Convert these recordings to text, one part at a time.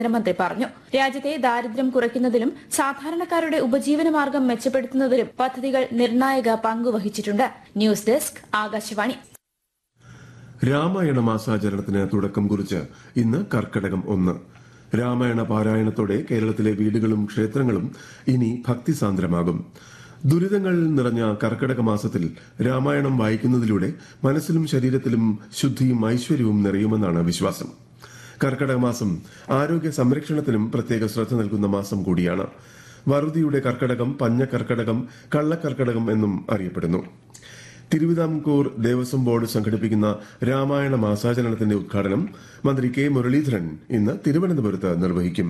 കേന്ദ്രമന്ത്രി പറഞ്ഞു രാജ്യത്തെ ദാരിദ്ര്യം കുറയ്ക്കുന്നതിലും സാധാരണക്കാരുടെ ഉപജീവനമാർഗം മെച്ചപ്പെടുത്തുന്നതിലും പദ്ധതികൾ നിർണായക പങ്കുവഹിച്ചിട്ടുണ്ട് ന്യൂസ് ഡെസ്ക് ആകാശവാണി രാമായണ മാസാചരണത്തിന് തുടക്കം കുറിച്ച് ഇന്ന് കർക്കടകം ഒന്ന് രാമായണ പാരായണത്തോടെ കേരളത്തിലെ വീടുകളും ക്ഷേത്രങ്ങളും ഇനി ഭക്തിസാന്ദ്രമാകും ദുരിതങ്ങൾ നിറഞ്ഞ കർക്കടക മാസത്തിൽ രാമായണം വായിക്കുന്നതിലൂടെ മനസ്സിലും ശരീരത്തിലും ശുദ്ധിയും ഐശ്വര്യവും നിറയുമെന്നാണ് വിശ്വാസം കർക്കടക മാസം ആരോഗ്യ സംരക്ഷണത്തിനും പ്രത്യേക ശ്രദ്ധ നൽകുന്ന മാസം കൂടിയാണ് വറുതിയുടെ കർക്കടകം പഞ്ഞ കർക്കടകം കള്ളക്കർക്കടകം എന്നും അറിയപ്പെടുന്നു തിരുവിതാംകൂർ ദേവസ്വം ബോർഡ് സംഘടിപ്പിക്കുന്ന രാമായണ മാസാചരണത്തിന്റെ ഉദ്ഘാടനം മന്ത്രി കെ മുരളീധരൻ ഇന്ന് തിരുവനന്തപുരത്ത് നിർവഹിക്കും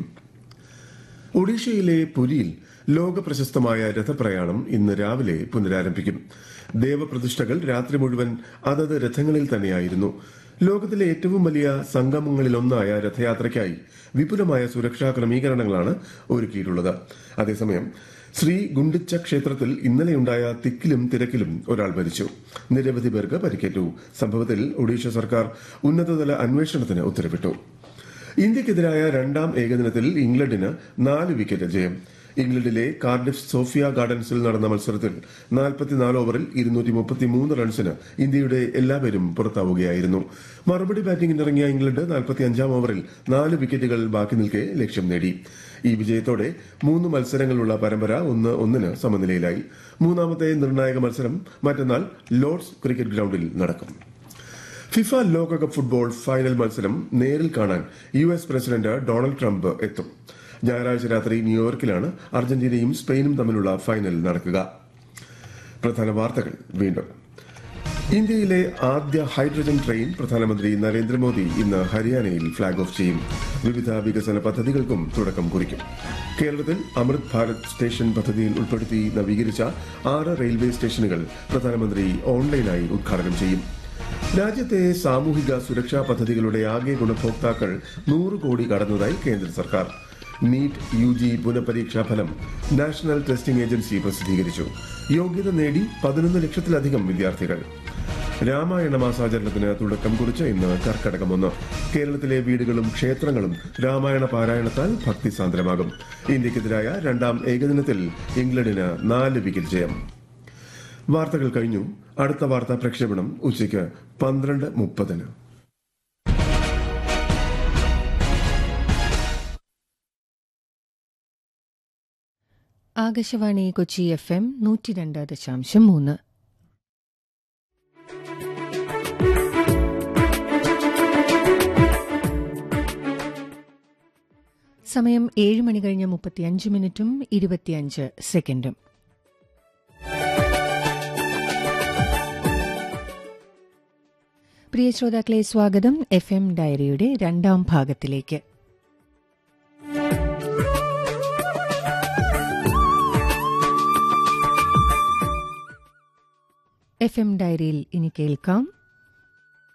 ഒഡീഷയിലെ പുരിയിൽ ലോക പ്രശസ്തമായ രഥപ്രയാണം ഇന്ന് രാവിലെ പുനരാരംഭിക്കും ദേവപ്രതിഷ്ഠകൾ രാത്രി മുഴുവൻ അതത് രഥങ്ങളിൽ തന്നെയായിരുന്നു ലോകത്തിലെ ഏറ്റവും വലിയ സംഗമങ്ങളിലൊന്നായ രഥയാത്രയ്ക്കായി വിപുലമായ സുരക്ഷാ ക്രമീകരണങ്ങളാണ് ഒരുക്കിയിട്ടുള്ളത് അതേസമയം ശ്രീ ഗുണ്ടിച്ച ക്ഷേത്രത്തിൽ ഇന്നലെയുണ്ടായ തിക്കിലും തിരക്കിലും ഒരാൾ മരിച്ചു നിരവധി പേർക്ക് പരിക്കേറ്റു സംഭവത്തിൽ ഒഡീഷ സർക്കാർ ഉന്നതതല അന്വേഷണത്തിന് ഉത്തരവിട്ടു ഇന്ത്യക്കെതിരായ രണ്ടാം ഏകദിനത്തിൽ ഇംഗ്ലണ്ടിന് നാല് വിക്കറ്റ് ജയം ഇംഗ്ലണ്ടിലെ കാർഡിഫ് സോഫിയ ഗാർഡൻസിൽ നടന്ന മത്സരത്തിൽ നാൽപ്പത്തിനാല് ഓവറിൽ ഇരുന്നൂറ്റി മുപ്പത്തിമൂന്ന് റൺസിന് ഇന്ത്യയുടെ എല്ലാവരും പുറത്താവുകയായിരുന്നു മറുപടി ബാറ്റിംഗിനിറങ്ങിയ ഇംഗ്ലണ്ട് നാൽപ്പത്തിയഞ്ചാം ഓവറിൽ നാല് വിക്കറ്റുകൾ ബാക്കി നിൽക്കെ ലക്ഷ്യം നേടി ഈ വിജയത്തോടെ മൂന്ന് മത്സരങ്ങളുള്ള പരമ്പര ഒന്ന് ഒന്നിന് സമനിലയിലായി മൂന്നാമത്തെ നിർണായക മത്സരം മറ്റന്നാൾ ലോർഡ്സ് ക്രിക്കറ്റ് ഗ്രൌണ്ടിൽ നടക്കും ഫിഫ ലോകകപ്പ് ഫുട്ബോൾ ഫൈനൽ മത്സരം നേരിൽ കാണാൻ U S president Donald Trump എത്തും ഞായറാഴ്ച രാത്രി ന്യൂയോർക്കിലാണ് അർജന്റീനയും സ്പെയിനും തമ്മിലുള്ള ഫൈനൽ നടക്കുക പ്രധാന വാർത്തകൾ വീണ്ടും ഇന്ത്യയിലെ ആദ്യ ഹൈഡ്രജൻ ട്രെയിൻ പ്രധാനമന്ത്രി നരേന്ദ്രമോദി ഇന്ന് ഹരിയാനയിൽ ഫ്ളാഗ് ഓഫ് ചെയ്യും വിവിധ വികസന പദ്ധതികൾക്കും തുടക്കം കുറിക്കും കേരളത്തിൽ അമൃത് ഭാരത് സ്റ്റേഷൻ പദ്ധതിയിൽ ഉൾപ്പെടുത്തി നവീകരിച്ച ആറ് റെയിൽവേ സ്റ്റേഷനുകൾ പ്രധാനമന്ത്രി ഓൺലൈനായി ഉദ്ഘാടനം ചെയ്യും രാജ്യത്തെ സാമൂഹിക സുരക്ഷാ പദ്ധതികളുടെ ആകെ ഗുണഭോക്താക്കൾ നൂറ് കോടി കടന്നതായി കേന്ദ്ര സർക്കാർ നീറ്റ് യു ജി പുനഃപരീക്ഷാ ഫലം നാഷണൽ ടെസ്റ്റിംഗ് ഏജൻസി പ്രസിദ്ധീകരിച്ചു യോഗ്യത നേടി പതിനൊന്ന് ലക്ഷത്തിലധികം വിദ്യാർത്ഥികൾ രാമായണ മാസാചരണത്തിന് തുടക്കം കുറിച്ച് ഇന്ന് കർക്കടകമൊന്ന് കേരളത്തിലെ വീടുകളും ക്ഷേത്രങ്ങളും രാമായണ പാരായണത്താൽ ഭക്തിസാന്ദ്രമാകും ഇന്ത്യക്കെതിരായ രണ്ടാം ഏകദിനത്തിൽ ഇംഗ്ലണ്ടിന് നാല് വിക്കറ്റ് ജയം വാർത്തകൾ കഴിഞ്ഞു അടുത്ത വാർത്താ പ്രക്ഷേപണം ഉച്ചയ്ക്ക് പന്ത്രണ്ട് മുപ്പതിന് ആകാശവാണി കൊച്ചി എഫ് എം നൂറ്റി രണ്ട് ദശാംശം മൂന്ന് സമയം ഏഴ് മണി കഴിഞ്ഞ് മുപ്പത്തിയഞ്ച് മിനിറ്റും ഇരുപത്തിയഞ്ച് സെക്കൻഡും പ്രിയ ശ്രോതാക്കളെ സ്വാഗതം എഫ് എം ഡയറിയുടെ രണ്ടാം ഭാഗത്തിലേക്ക് എഫ് എം ഡയറിയിൽ ഇനി കേൾക്കാം